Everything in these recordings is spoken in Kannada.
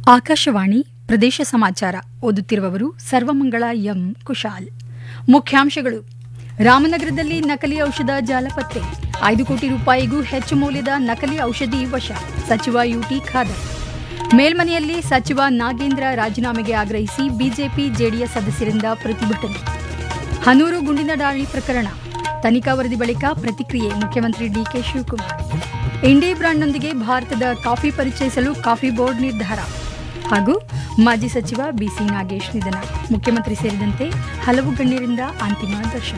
ಆಕಾಶವಾಣಿ ಪ್ರದೇಶ ಸಮಾಚಾರ ಓದುತ್ತಿರುವವರು ಸರ್ವಮಂಗಳ ಎಂ ಕುಶಾಲ್ ಮುಖ್ಯಾಂಶಗಳು ರಾಮನಗರದಲ್ಲಿ ನಕಲಿ ಔಷಧ ಜಾಲ ಪತ್ತೆ ಐದು ಕೋಟಿ ರೂಪಾಯಿಗೂ ಹೆಚ್ಚು ಮೌಲ್ಯದ ನಕಲಿ ಔಷಧಿ ವಶ ಸಚಿವ ಯುಟಿ ಖಾದರ್ ಮೇಲ್ಮನೆಯಲ್ಲಿ ಸಚಿವ ನಾಗೇಂದ್ರ ರಾಜೀನಾಮೆಗೆ ಆಗ್ರಹಿಸಿ ಬಿಜೆಪಿ ಜೆಡಿಎಸ್ ಸದಸ್ಯರಿಂದ ಪ್ರತಿಭಟನೆ ಹನೂರು ಗುಂಡಿನ ದಾಳಿ ಪ್ರಕರಣ ತನಿಖಾ ವರದಿ ಬಳಿಕ ಪ್ರತಿಕ್ರಿಯೆ ಮುಖ್ಯಮಂತ್ರಿ ಡಿಕೆ ಶಿವಕುಮಾರ್ ಇಂಡಿ ಬ್ರಾಂಡ್ನೊಂದಿಗೆ ಭಾರತದ ಕಾಫಿ ಪರಿಚಯಿಸಲು ಕಾಫಿ ಬೋರ್ಡ್ ನಿರ್ಧಾರ ಹಾಗೂ ಮಾಜಿ ಸಚಿವ ಬಿಸಿ ನಾಗೇಶ್ ನಿಧನ ಮುಖ್ಯಮಂತ್ರಿ ಸೇರಿದಂತೆ ಹಲವು ಗಣ್ಯರಿಂದ ಅಂತಿಮ ದರ್ಶನ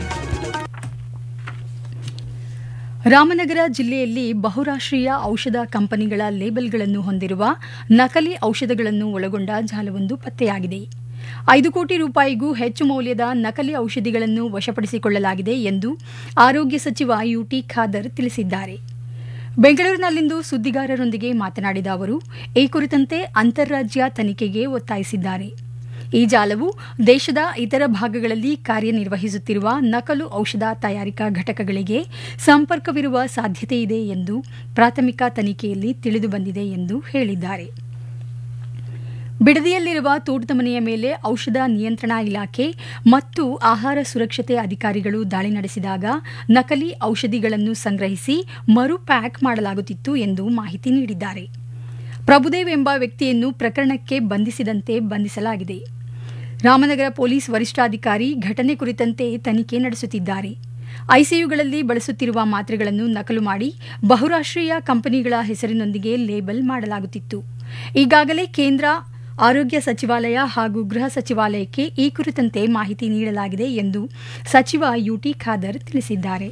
ರಾಮನಗರ ಜಿಲ್ಲೆಯಲ್ಲಿ ಬಹುರಾಷ್ಟ್ರೀಯ ಔಷಧ ಕಂಪನಿಗಳ ಲೇಬಲ್ಗಳನ್ನು ಹೊಂದಿರುವ ನಕಲಿ ಔಷಧಗಳನ್ನು ಒಳಗೊಂಡ ಜಾಲವೊಂದು ಪತ್ತೆಯಾಗಿದೆ ಐದು ಕೋಟಿ ರೂಪಾಯಿಗೂ ಹೆಚ್ಚು ಮೌಲ್ಯದ ನಕಲಿ ಔಷಧಿಗಳನ್ನು ವಶಪಡಿಸಿಕೊಳ್ಳಲಾಗಿದೆ ಎಂದು ಆರೋಗ್ಯ ಸಚಿವ ಯುಟಿ ಖಾದರ್ ತಿಳಿಸಿದ್ದಾರೆ ಬೆಂಗಳೂರಿನಲ್ಲಿಂದು ಸುದ್ದಿಗಾರರೊಂದಿಗೆ ಮಾತನಾಡಿದ ಅವರು ಈ ಕುರಿತಂತೆ ಅಂತಾರಾಜ್ಯ ತನಿಖೆಗೆ ಒತ್ತಾಯಿಸಿದ್ದಾರೆ ಈ ಜಾಲವು ದೇಶದ ಇತರ ಭಾಗಗಳಲ್ಲಿ ಕಾರ್ಯನಿರ್ವಹಿಸುತ್ತಿರುವ ನಕಲು ಔಷಧ ತಯಾರಿಕಾ ಘಟಕಗಳಿಗೆ ಸಂಪರ್ಕವಿರುವ ಸಾಧ್ಯತೆಯಿದೆ ಎಂದು ಪ್ರಾಥಮಿಕ ತನಿಖೆಯಲ್ಲಿ ತಿಳಿದುಬಂದಿದೆ ಎಂದು ಹೇಳಿದ್ದಾರೆ ಬಿಡದಿಯಲ್ಲಿರುವ ತೋಟದ ಮನೆಯ ಮೇಲೆ ಔಷಧ ನಿಯಂತ್ರಣ ಇಲಾಖೆ ಮತ್ತು ಆಹಾರ ಸುರಕ್ಷತೆ ಅಧಿಕಾರಿಗಳು ದಾಳಿ ನಡೆಸಿದಾಗ ನಕಲಿ ಔಷಧಿಗಳನ್ನು ಸಂಗ್ರಹಿಸಿ ಮರು ಪ್ಯಾಕ್ ಮಾಡಲಾಗುತ್ತಿತ್ತು ಎಂದು ಮಾಹಿತಿ ನೀಡಿದ್ದಾರೆ ಪ್ರಭುದೇವ್ ಎಂಬ ವ್ಯಕ್ತಿಯನ್ನು ಪ್ರಕರಣಕ್ಕೆ ಬಂಧಿಸಿದಂತೆ ಬಂಧಿಸಲಾಗಿದೆ ರಾಮನಗರ ಪೊಲೀಸ್ ವರಿಷ್ಠಾಧಿಕಾರಿ ಘಟನೆ ಕುರಿತಂತೆ ತನಿಖೆ ನಡೆಸುತ್ತಿದ್ದಾರೆ ಐಸಿಯುಗಳಲ್ಲಿ ಬಳಸುತ್ತಿರುವ ಮಾತ್ರೆಗಳನ್ನು ನಕಲು ಮಾಡಿ ಬಹುರಾಷ್ಟ್ರೀಯ ಕಂಪನಿಗಳ ಹೆಸರಿನೊಂದಿಗೆ ಲೇಬಲ್ ಮಾಡಲಾಗುತ್ತಿತ್ತು ಈಗಾಗಲೇ ಕೇಂದ್ರ ಆರೋಗ್ಯ ಸಚಿವಾಲಯ ಹಾಗೂ ಗೃಹ ಸಚಿವಾಲಯಕ್ಕೆ ಈ ಕುರಿತಂತೆ ಮಾಹಿತಿ ನೀಡಲಾಗಿದೆ ಎಂದು ಸಚಿವ ಯುಟಿ ಖಾದರ್ ತಿಳಿಸಿದ್ದಾರೆ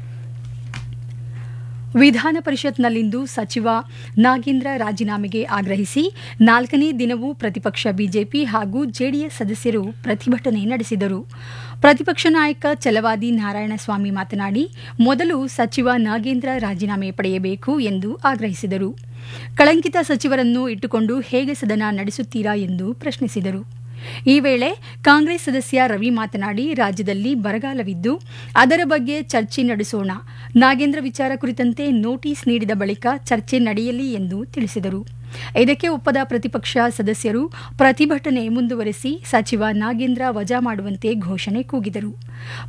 ವಿಧಾನ ಪರಿಷತ್ನಲ್ಲಿಂದು ಸಚಿವ ನಾಗೇಂದ್ರ ರಾಜೀನಾಮೆಗೆ ಆಗ್ರಹಿಸಿ ನಾಲ್ಕನೇ ದಿನವೂ ಪ್ರತಿಪಕ್ಷ ಬಿಜೆಪಿ ಹಾಗೂ ಜೆಡಿಎಸ್ ಸದಸ್ಯರು ಪ್ರತಿಭಟನೆ ನಡೆಸಿದರು ಪ್ರತಿಪಕ್ಷ ನಾಯಕ ಛಲವಾದಿ ನಾರಾಯಣಸ್ವಾಮಿ ಮಾತನಾಡಿ ಮೊದಲು ಸಚಿವ ನಾಗೇಂದ್ರ ರಾಜೀನಾಮೆ ಪಡೆಯಬೇಕು ಎಂದು ಆಗ್ರಹಿಸಿದರು ಕಳಂಕಿತ ಸಚಿವರನ್ನು ಇಟ್ಟುಕೊಂಡು ಹೇಗೆ ಸದನ ನಡೆಸುತ್ತೀರಾ ಎಂದು ಪ್ರಶ್ನಿಸಿದರು ಈ ವೇಳೆ ಕಾಂಗ್ರೆಸ್ ಸದಸ್ಯ ರವಿ ಮಾತನಾಡಿ ರಾಜ್ಯದಲ್ಲಿ ಬರಗಾಲವಿದ್ದು ಅದರ ಬಗ್ಗೆ ಚರ್ಚೆ ನಡೆಸೋಣ ನಾಗೇಂದ್ರ ವಿಚಾರ ಕುರಿತಂತೆ ನೋಟಿಸ್ ನೀಡಿದ ಬಳಿಕ ಚರ್ಚೆ ನಡೆಯಲಿ ಎಂದು ತಿಳಿಸಿದರು ಇದಕ್ಕೆ ಒಪ್ಪದ ಪ್ರತಿಪಕ್ಷ ಸದಸ್ಯರು ಪ್ರತಿಭಟನೆ ಮುಂದುವರೆಸಿ ಸಚಿವ ನಾಗೇಂದ್ರ ವಜಾ ಮಾಡುವಂತೆ ಘೋಷಣೆ ಕೂಗಿದರು